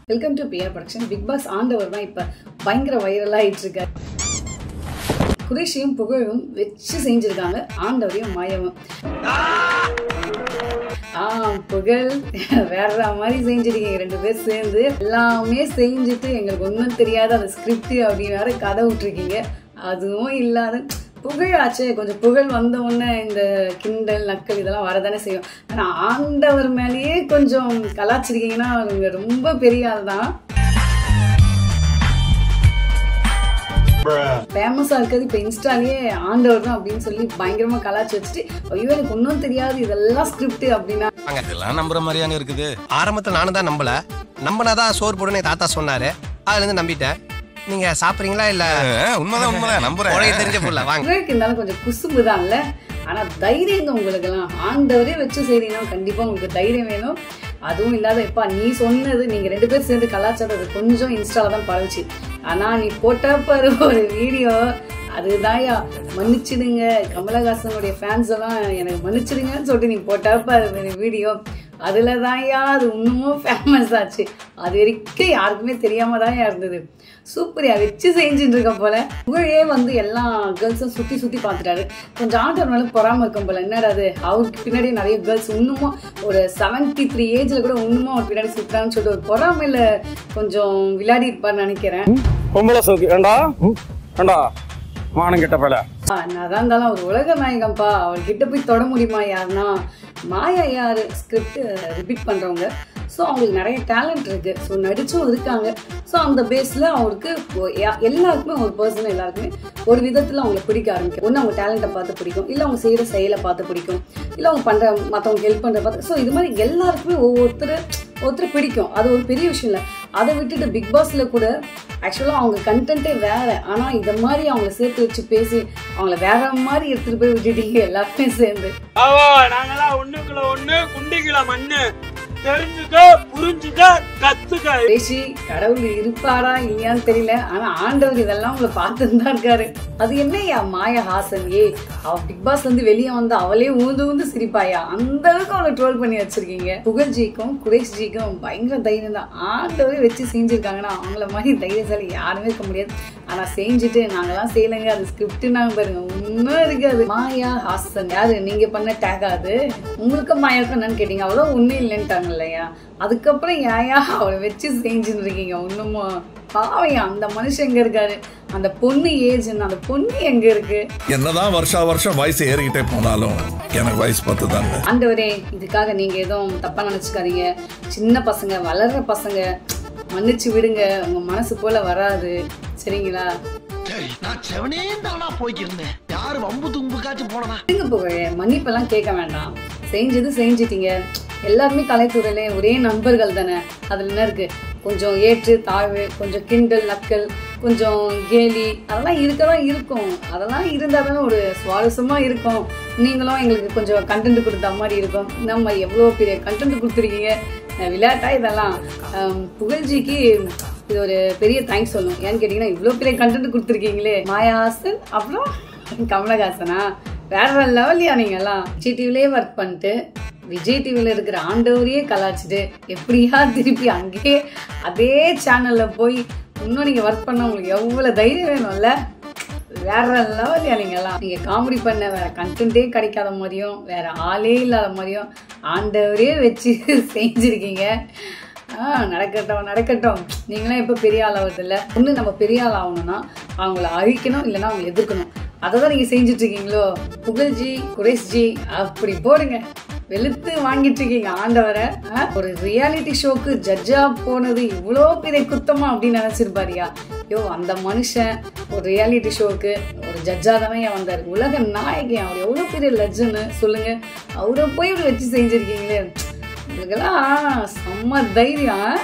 Welcome to PR production Bigg Boss ஆண்டவர் தான் இப்ப பயங்கர வைரலா ஆயிட்டு இருக்காரு குரேஷியும் புகழும் வச்சு செஞ்சிருக்காங்க ஆண்டவரையும் மாயவும் ஆ புகழ் வேற மாதிரி செஞ்சிருக்கீங்க ரெண்டு பேர் சேர்ந்து எல்லாமே செஞ்சுட்டு எங்களுக்கு ஒன்றும் தெரியாத அந்த ஸ்கிரிப்ட் அப்படின்னு வேற கதை விட்டுருக்கீங்க அதுவும் இல்லாத புகழ் ஆச்சு கொஞ்சம் புகழ் வந்த உடனே இந்த கிண்டல் நக்கல் இதெல்லாம் வரதானே செய்யும் ஆனா ஆண்டவர் மேலேயே கொஞ்சம் கலாச்சிருக்கீங்கன்னா அவங்க ரொம்ப பெரிய ஆள் தான் ஃபேமஸா இருக்கிறது இப்ப இன்ஸ்டாலயே ஆண்டவர் தான் அப்படின்னு சொல்லி பயங்கரமா கலாச்சி வச்சுட்டு ஐயோ எனக்கு ஒன்றும் தெரியாது இதெல்லாம் ஸ்கிரிப்ட் அப்படின்னா இதெல்லாம் நம்புற மாதிரியாங்க இருக்குது ஆரம்பத்துல நானும் தான் நம்பல நம்பினாதான் சோறு போடுன்னு என் தாத்தா சொன்னாரு அதுல இருந்து நம்பிட்டேன் நீங்க சாப்பிடுறீங்களா இல்ல அஹ், உண்மைதான் உண்மைதான் நம்புறேன் உனக்கு தெரிஞ்ச புள்ள வாங்க புகழுக்கு இருந்தாலும் கொஞ்சம் குசும்பு தான்ல ஆனா தைரியங்க உங்களுக்கெல்லாம் ஆண்டவரே வச்சு செய்றீங்கன்னா கண்டிப்பா உங்களுக்கு தைரியம் வேணும் அதுவும் இல்லாத இப்ப நீ சொன்னது நீங்க ரெண்டு பேரும் சேர்ந்து கலாச்சாரம் அது கொஞ்சம் இன்ஸ்டால தான் பரவுச்சு ஆனா நீ போட்ட பாரு ஒரு வீடியோ அதுதான்யா மன்னிச்சிடுங்க கமலஹாசனுடைய ஃபேன்ஸ் எல்லாம் எனக்கு மன்னிச்சிடுங்கன்னு சொல்லிட்டு நீ போட்டா பாரு வீடியோ அதுல தான்யா அது இன்னமும் ஃபேமஸ் ஆச்சு அது வரைக்கும் யாருக்குமே தெரியாம தான் இருந்தது சூப்பரியா வச்சு செஞ்சுட்டு இருக்க போல புகழே வந்து எல்லா கேர்ள்ஸும் சுத்தி சுத்தி பார்த்துட்டாரு கொஞ்சம் ஆண்டர் மேல பொறாம இருக்கும் போல என்னடா அது அவருக்கு பின்னாடி நிறைய கேர்ள்ஸ் இன்னமும் ஒரு செவன்டி த்ரீ ஏஜ்ல கூட இன்னமும் அவர் பின்னாடி சுத்தான்னு சொல்லிட்டு ஒரு பொறாமையில கொஞ்சம் விளையாடி இருப்பார்னு நினைக்கிறேன் பொம்பளை சோக்கு ஏண்டா ஏண்டா மானம் கெட்ட பல அதான் இருந்தாலும் அவர் உலக நாயகம்ப்பா அவர்கிட்ட போய் தொட முடியுமா யாருன்னா மாயா யாரு ஸ்கிரிப்ட் ரிப்பீட் பண்றவங்க ஸோ அவங்களுக்கு நிறைய டேலண்ட் இருக்கு ஸோ நடிச்சும் இருக்காங்க ஸோ அந்த பேஸ்ல அவருக்கு ஒ- யா- எல்லாருக்குமே ஒரு பர்சன் எல்லாருக்குமே ஒரு விதத்துல அவங்களை பிடிக்க ஆரம்பிக்கும் ஒன்று அவங்க டேலண்ட்டை பார்த்து பிடிக்கும் இல்லை அவங்க செய்யற செயலை பார்த்து பிடிக்கும் இல்லை அவங்க பண்ற மற்றவங்க ஹெல்ப் பண்ற பார்த்து ஸோ இது மாதிரி எல்லாருக்குமே ஒவ்வொருத்தர் ஒருத்தர் பிடிக்கும் அது ஒரு பெரிய விஷயம் இல்லை அதை விட்டுட்டு பிக் பாஸ்ல கூட ஆக்சுவலாக அவங்க கண்டென்ட்டே வேற ஆனால் இந்த மாதிரி அவங்கள சேர்த்து வச்சு பேசி அவங்கள வேற மாதிரி எடுத்துட்டு போய் விட்டுட்டீங்க எல்லாருமே சேர்ந்து அவ நாங்கெல்லாம் ஒண்ணுக்குள்ள ஒண்ணு குண்டிக்குள்ள மண்ணு தெரிஞ்சுக்க புரிஞ்சுக்க கத்துக்க பேசி கடவுள் இருப்பாரா இல்லையான்னு தெரியல ஆனா ஆண்டவர் இதெல்லாம் உங்களை பார்த்துட்டு தான் இருக்காரு அது என்னய்யா மாயா ஹாசன் ஏ அவ பிக் பாஸ் வந்து வெளியே வந்து அவளே ஊந்து ஊந்து சிரிப்பாயா அந்த அளவுக்கு அவளை ட்ரோல் பண்ணி வச்சிருக்கீங்க புகழ்ஜிக்கும் குரேஷ்ஜிக்கும் பயங்கர தைரியம் தான் ஆண்டவரே வச்சு செஞ்சிருக்காங்கன்னா அவங்கள மாதிரி தைரியசாலி யாருமே இருக்க முடியாது ஆனா செஞ்சுட்டு நாங்கெல்லாம் செய்யலைங்க அது ஸ்கிரிப்ட் நாங்க பாருங்க ஒன்றும் இருக்காது மாயா ஹாசன் யாரு நீங்க பண்ண டேக் அது உங்களுக்கு மாயாவுக்கு என்னன்னு கேட்டீங்க அவ்வளோ ஒன்றும் இல்லைன்ட்டாங்க இல்லையா அதுக்கப்புறம் ஏயா அவளை வச்சு செஞ்சுட்டு இருக்கீங்க ஒண்ணுமா பாவையா அந்த மனுஷன் எங்க இருக்காரு அந்த பொண்ணு ஏஜ் அந்த பொண்ணு எங்க இருக்கு என்னதான் வருஷா வருஷம் வயசு ஏறிக்கிட்டே போனாலும் எனக்கு வயசு பத்து தாங்க ஆண்டவரே இதுக்காக நீங்க எதுவும் தப்பா நினைச்சுக்காதீங்க சின்ன பசங்க வளர்ற பசங்க மன்னிச்சு விடுங்க உங்க மனசு போல வராது சரிங்களா சரி நான் செவனே தானா போய்க்கிருந்தேன் யாரு வம்பு தும்புக்காச்சும் போனனா விடுங்க புகழே மன்னிப்பெல்லாம் கேட்க வேண்டாம் செஞ்சது செஞ்சிட்டீங்க எல்லாருமே கலைத்துறையிலே ஒரே நண்பர்கள் தானே அதுல என்ன இருக்கு கொஞ்சம் ஏற்று தாழ்வு கொஞ்சம் கிண்டல் நக்கல் கொஞ்சம் கேலி அதெல்லாம் இருக்க தான் இருக்கும் அதெல்லாம் இருந்தால் தானே ஒரு சுவாரஸ்யமா இருக்கும் நீங்களும் எங்களுக்கு கொஞ்சம் கண்டென்ட் கொடுத்த மாதிரி இருக்கும் நம்ம எவ்வளோ பெரிய கண்டென்ட் கொடுத்துருக்கீங்க அஹ் விளையாட்டா இதெல்லாம் அஹ் புகழ்ச்சிக்கு இது ஒரு பெரிய தேங்க்ஸ் சொல்லணும் ஏன்னு கேட்டிங்கன்னா இவ்வளோ பெரிய கண்டென்ட் கொடுத்துருக்கீங்களே மாயாஹாசன் அப்புறம் கமலஹாசனா வேற லெவல்லையா நீங்கெல்லாம் விஜய் டிவிலே ஒர்க் பண்ணிட்டு விஜய் டிவியில் இருக்கிற ஆண்டவரையே கலாச்சிட்டு எப்படியா திருப்பி அங்கேயே அதே சேனல்ல போய் இன்னும் நீங்க ஒர்க் பண்ண உங்களுக்கு எவ்வளவு தைரியம் வேணும்ல வேற லெவல்யா நீங்கெல்லாம் நீங்க காமெடி பண்ண வேற கண்டென்ட்டே கிடைக்காத மாதிரியும் வேற ஆளே இல்லாத மாதிரியும் ஆண்டவரே வச்சு செஞ்சிருக்கீங்க ஆ நடக்கட்டும் நடக்கட்டும் நீங்களாம் எப்போ பெரிய ஆள் ஆகுது இல்லை ஒன்று நம்ம பெரிய ஆள் ஆகணும்னா அவங்கள அழிக்கணும் இல்லைன்னா அவங்களை எதிர்க்கணும் அதை தான் நீங்கள் செஞ்சுட்டு இருக்கீங்களோ புகழ்ஜி குரேஷ்ஜி அப்படி போடுங்க வெளுத்து வாங்கிட்டு இருக்கீங்க ஆண்டவரை ஆ? ஒரு ரியாலிட்டி ஷோக்கு ஜட்ஜா போனது இவ்வளோ பெரிய குத்தமா அப்படின்னு நினைச்சிருப்பாரியா யோ அந்த மனுஷன் ஒரு ரியாலிட்டி ஷோக்கு ஒரு ஜட்ஜா தானே ஏன் வந்தார் உலக நாயகன் அவர் எவ்வளோ பெரிய லட்ஜன்னு சொல்லுங்க அவரை போய் இப்படி வச்சு செஞ்சிருக்கீங்களே உங்களுக்கெல்லாம் செம்ம தைரியம் ஆ?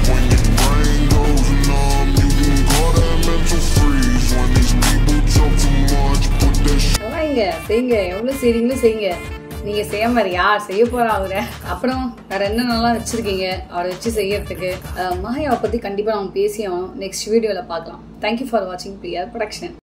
அதெல்லாம் இங்க செய்யுங்க எவ்வளவு செய்றீங்களோ செய்யுங்க நீங்க செய்யாம வேற யார் செய்ய போறா அவரை அப்புறம் வேற என்ன நல்லா வச்சிருக்கீங்க அவரை வச்சு செய்யறதுக்கு அஹ், மாயாவை பத்தி கண்டிப்பா நம்ம பேசி நெக்ஸ்ட் வீடியோல பார்க்கலாம் தேங்க்யூ ஃபார் வாட்சிங் பிஆர் ப்ரொடக்ஷன்